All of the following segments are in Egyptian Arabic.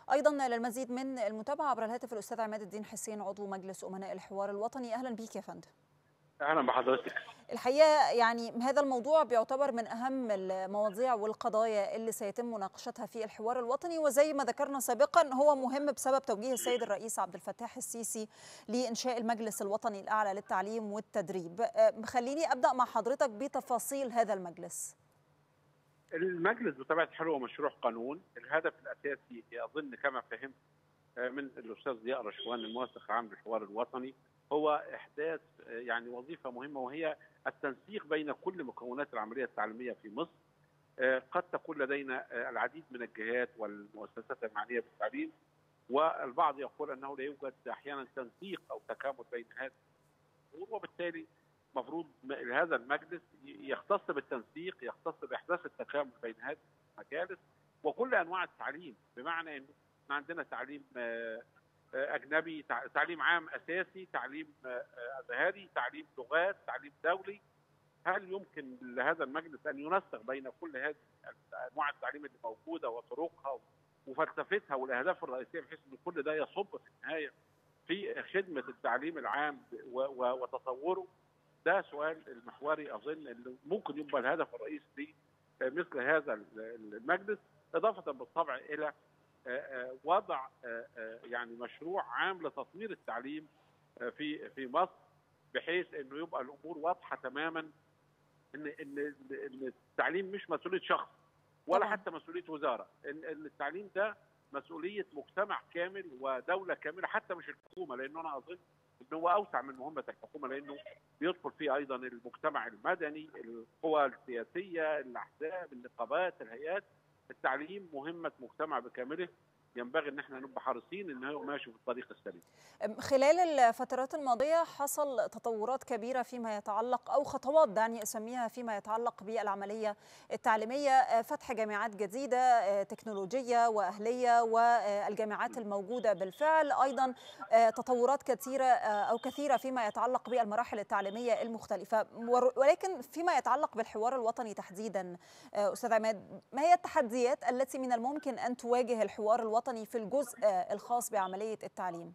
ايضا للمزيد من المتابعه عبر الهاتف الاستاذ عماد الدين حسين عضو مجلس امناء الحوار الوطني اهلا بيك يا فندم اهلا بحضرتك الحقيقه يعني هذا الموضوع بيعتبر من اهم المواضيع والقضايا اللي سيتم مناقشتها في الحوار الوطني وزي ما ذكرنا سابقا هو مهم بسبب توجيه السيد الرئيس عبد الفتاح السيسي لانشاء المجلس الوطني الاعلى للتعليم والتدريب خليني ابدا مع حضرتك بتفاصيل هذا المجلس المجلس بطبيعه الحال هو مشروع قانون الهدف الاساسي اظن كما فهمت من الاستاذ ضياء رشوان المؤسس العام للحوار الوطني هو احداث يعني وظيفه مهمه وهي التنسيق بين كل مكونات العمليه التعليميه في مصر قد تكون لدينا العديد من الجهات والمؤسسات المعنيه بالتعليم والبعض يقول انه لا يوجد احيانا تنسيق او تكامل بين هذه وبالتالي المفروض هذا المجلس يختص بالتنسيق يختص باحداث التكامل بين هذه المجالس وكل انواع التعليم بمعنى انه عندنا تعليم اجنبي تعليم عام اساسي تعليم ازهري تعليم لغات تعليم دولي هل يمكن لهذا المجلس ان ينسق بين كل هذه انواع التعليم اللي موجوده وطرقها وفلسفتها والاهداف الرئيسيه بحيث ان كل ده يصب في النهايه في خدمه التعليم العام وتصوره ده سؤال المحوري اظن اللي ممكن يبقى الهدف الرئيسي لمثل هذا المجلس اضافه بالطبع الى وضع يعني مشروع عام لتطوير التعليم في في مصر بحيث انه يبقى الامور واضحه تماما ان ان ان التعليم مش مسؤوليه شخص ولا طبعا. حتى مسؤوليه وزاره ان التعليم ده مسؤوليه مجتمع كامل ودوله كامله حتى مش الحكومه لانه انا اظن ان هو اوسع من مهمه الحكومه لانه بيدخل فيه ايضا المجتمع المدني القوى السياسيه الاحزاب النقابات الهيئات التعليم مهمه مجتمع بكامله ينبغي ان احنا نبقى حريصين ان هو ماشي في الطريق السليم. خلال الفترات الماضيه حصل تطورات كبيره فيما يتعلق او خطوات دعني اسميها فيما يتعلق بالعمليه التعليميه، فتح جامعات جديده تكنولوجيه واهليه والجامعات الموجوده بالفعل، ايضا تطورات كثيره او كثيره فيما يتعلق بالمراحل التعليميه المختلفه، ولكن فيما يتعلق بالحوار الوطني تحديدا استاذ عماد، ما هي التحديات التي من الممكن ان تواجه الحوار الوطني الوطني في الجزء الخاص بعملية التعليم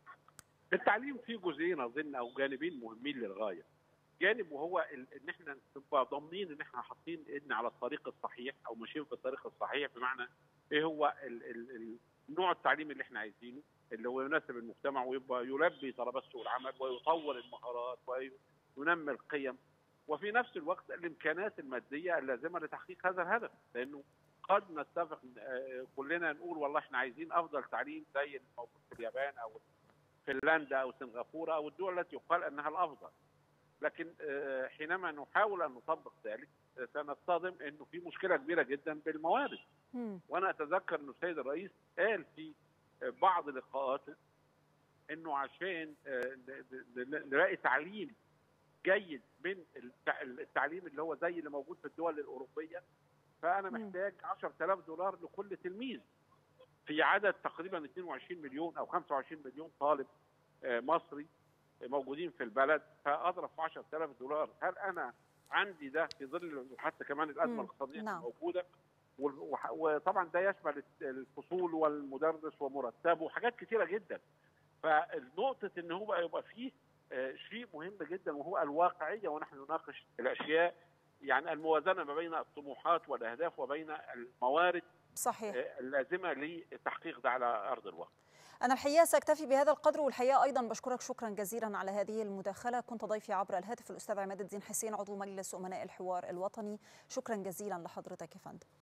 التعليم فيه جزئين أظن أو جانبين مهمين للغاية جانب وهو ان احنا نبقى ضامنين ان احنا حاطين ايدنا على الطريق الصحيح او ماشيين في الطريق الصحيح بمعنى ايه هو ال ال ال نوع التعليم اللي احنا عايزينه اللي هو يناسب المجتمع ويبقى يلبي طلبات سوق العمل ويطور المهارات وينمي القيم وفي نفس الوقت الامكانات الماديه اللازمه لتحقيق هذا الهدف لانه قد نتفق كلنا نقول والله احنا عايزين افضل تعليم زي الموجود في اليابان او فنلندا او سنغافوره او الدول التي يقال انها الافضل. لكن حينما نحاول ان نطبق ذلك سنصطدم انه في مشكله كبيره جدا بالموارد. وانا اتذكر انه السيد الرئيس قال في بعض لقاءاته انه عشان نلاقي تعليم جيد من التعليم اللي هو زي اللي موجود في الدول الاوروبيه فانا محتاج 10000 دولار لكل تلميذ في عدد تقريبا 22 مليون او 25 مليون طالب مصري موجودين في البلد فاضرب في 10000 دولار هل انا عندي ده في ظل حتى كمان الازمه الاقتصاديه نعم. الموجوده وطبعا ده يشمل الفصول والمدرس ومرتبه وحاجات كثيره جدا فالنقطه ان هو يبقى فيه شيء مهم جدا وهو الواقعيه ونحن نناقش الاشياء يعني الموازنه ما بين الطموحات والاهداف وبين الموارد صحيح اللازمه لتحقيق ده على ارض الواقع. أنا الحقيقة سأكتفي بهذا القدر والحقيقة أيضا بشكرك شكرا جزيلا على هذه المداخلة كنت ضيفي عبر الهاتف الأستاذ عماد الدين حسين عضو مجلس أمناء الحوار الوطني شكرا جزيلا لحضرتك يا فندم